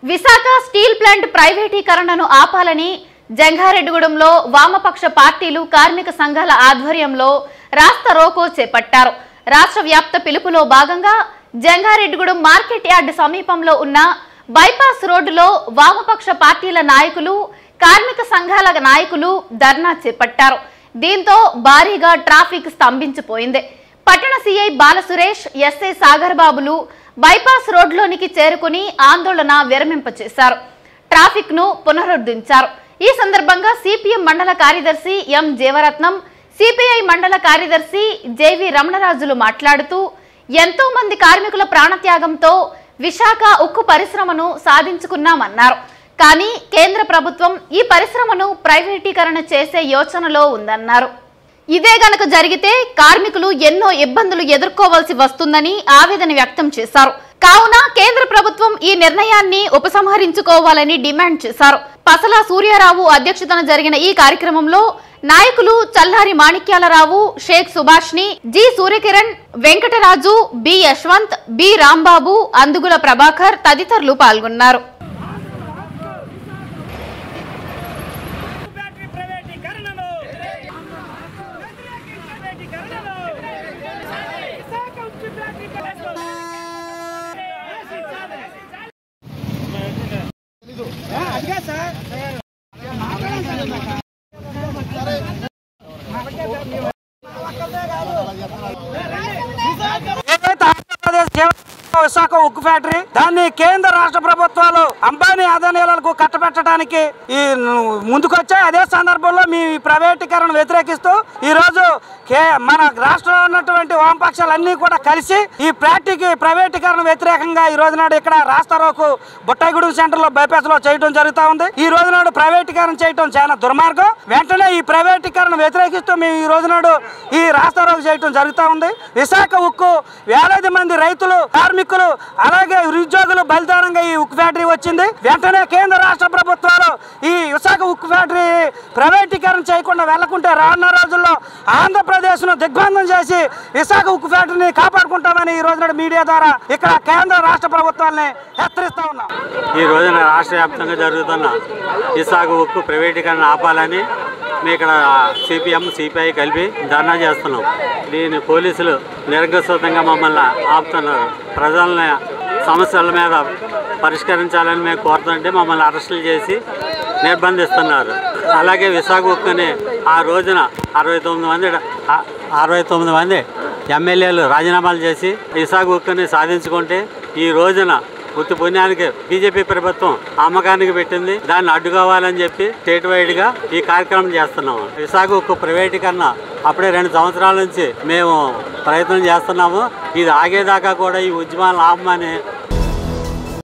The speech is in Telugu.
విశాఖ స్టీల్ ప్లాంట్ ప్రైవేటీకరణను ఆపాలని జంగారెడ్డిగూడెంలో వామపక్ష పార్టీలు కార్మిక సంఘాల ఆధ్వర్యంలో రాస్తా రోకో చేపట్టారు రాష్ట్ర వ్యాప్త పిలుపులో భాగంగా జంగారెడ్డిగూడెం మార్కెట్ యార్డ్ సమీపంలో ఉన్న బైపాస్ రోడ్డులో వామపక్ష పార్టీల నాయకులు కార్మిక సంఘాల నాయకులు ధర్నా చేపట్టారు దీంతో భారీగా ట్రాఫిక్ స్తంభించిపోయింది పట్టణ సీఐ బాలసురేష్ ఎస్ఐ సాగర్ బాబులు బైపాస్ రోడ్లోనికి చేరుకుని ఆందోళన విరమింపచేశారు ట్రాఫిక్ ను పునరుద్ధరించారు ఈ సందర్భంగా సిపిఎం మండల కార్యదర్శి ఎం జీవరత్నం సిపిఐ మండల కార్యదర్శి జేవి రమణరాజులు మాట్లాడుతూ ఎంతో మంది కార్మికుల ప్రాణత్యాగంతో విశాఖ ఉక్కు పరిశ్రమను సాధించుకున్నామన్నారు కానీ కేంద్ర ప్రభుత్వం ఈ పరిశ్రమను ప్రైవేటీకరణ చేసే యోచనలో ఉందన్నారు ఇదే గనక జరిగితే కార్మికులు ఎన్నో ఇబ్బందులు ఎదుర్కోవాల్సి వస్తుందని ఆవేదన వ్యక్తం చేశారు కావున కేంద్ర ప్రభుత్వం ఈ నిర్ణయాన్ని ఉపసంహరించుకోవాలని డిమాండ్ చేశారు పసల సూర్యారావు అధ్యక్షతన జరిగిన ఈ కార్యక్రమంలో నాయకులు చల్లారి మాణిక్యాలరావు షేక్ సుభాష్ని G Surya Kiran Venkata Raju B Yashwant B Rambabu Andugula Prabhakar తదితరులు పాల్గొన్నారు బ్యాటరీ ప్రైవేటీకరణను ప్రైవేటీకరణను విశాఖ ఉక్కు ప్రైవేటీకరణను ఏదైతే ఆంధ్రప్రదేశ్ కేవలం విశాఖ ఉక్కు ఫ్యాక్టరీ దాన్ని కేంద్ర రాష్ట్ర ప్రభుత్వాలు అంబానీ అదానీలకు కట్టబెట్టడానికి ఈ ముందుకొచ్చాయి అదే సందర్భంలో మీ ప్రైవేటీకరణ వ్యతిరేకిస్తూ ఈ రోజు కే మన రాష్ట్రంలో ఉన్నటువంటి వామపక్షాలన్నీ కూడా కలిసి ఈ ప్రాక్టీకి ప్రైవేటీకరణ వ్యతిరేకంగా ఈ రోజు నాడు ఇక్కడ రాస్తారోకు బుట్టాయిగూడెం సెంటర్ లో బైపాస్ లో చేయడం జరుగుతా ఉంది ఈ రోజు నాడు ప్రైవేటీకరణ చేయడం చాలా దుర్మార్గం వెంటనే ఈ ప్రైవేటీకరణ వ్యతిరేకిస్తూ మేము ఈ రోజు నాడు ఈ రాస్తారోకు చేయడం జరుగుతూ ఉంది విశాఖ ఉక్కు వేలాది మంది రైతులు కార్మికులు అలాగే నిరుద్యోగులు బలిదానంగా ఈ ఉక్కు ఫ్యాక్టరీ వచ్చింది వెంటనే కేంద్ర రాష్ట్ర ప్రభుత్వాలు ఈ విశాఖ ఉక్కు ఫ్యాక్టరీ ప్రైవేటీకరణ చేయకుండా వెళ్లకుంటే రానున్న రోజుల్లో ఆంధ్రప్రదేశ్ ను దిగ్బంధం చేసి విశాఖ ఉక్కు ఫ్యాక్టరీని కాపాడుకుంటామని ఈ రోజున మీడియా ద్వారా ఇక్కడ కేంద్ర రాష్ట్ర ప్రభుత్వాలని హెచ్చరిస్తా ఉన్నాం ఈ రోజున రాష్ట్ర వ్యాప్తంగా జరుగుతున్న విశాఖ ఉక్కు ప్రైవేటీకరణ ఆపాలని మేము ఇక్కడ సిపిఎం సిపిఐ కలిపి ధర్నా చేస్తున్నాం దీన్ని పోలీసులు నిర్గస్వతంగా మమ్మల్ని ఆపుతున్నారు ప్రజలని సమస్యల మీద పరిష్కరించాలని మేము కోరుతుంటే మమ్మల్ని అరెస్టులు చేసి నిర్బంధిస్తున్నారు అలాగే విశాఖ ఉక్కుని ఆ రోజున అరవై తొమ్మిది మంది ఆ- అరవై తొమ్మిది మంది ఎమ్మెల్యేలు రాజీనామాలు చేసి విశాఖ ఉక్కుని సాధించుకుంటే ఈ రోజున ఉత్తి పుణ్యానికి బీజేపీ ప్రభుత్వం అమ్మకానికి పెట్టింది దాన్ని అడ్డుకోవాలని చెప్పి స్టేట్ వైడ్ గా ఈ కార్యక్రమం చేస్తున్నాము విశాఖ ఉక్కు ప్రైవేటీకరణ అప్పుడే రెండు సంవత్సరాల నుంచి మేము ప్రయత్నం చేస్తున్నాము ఇది ఆగేదాకా కూడా ఈ ఉద్యమాలను ఆపమని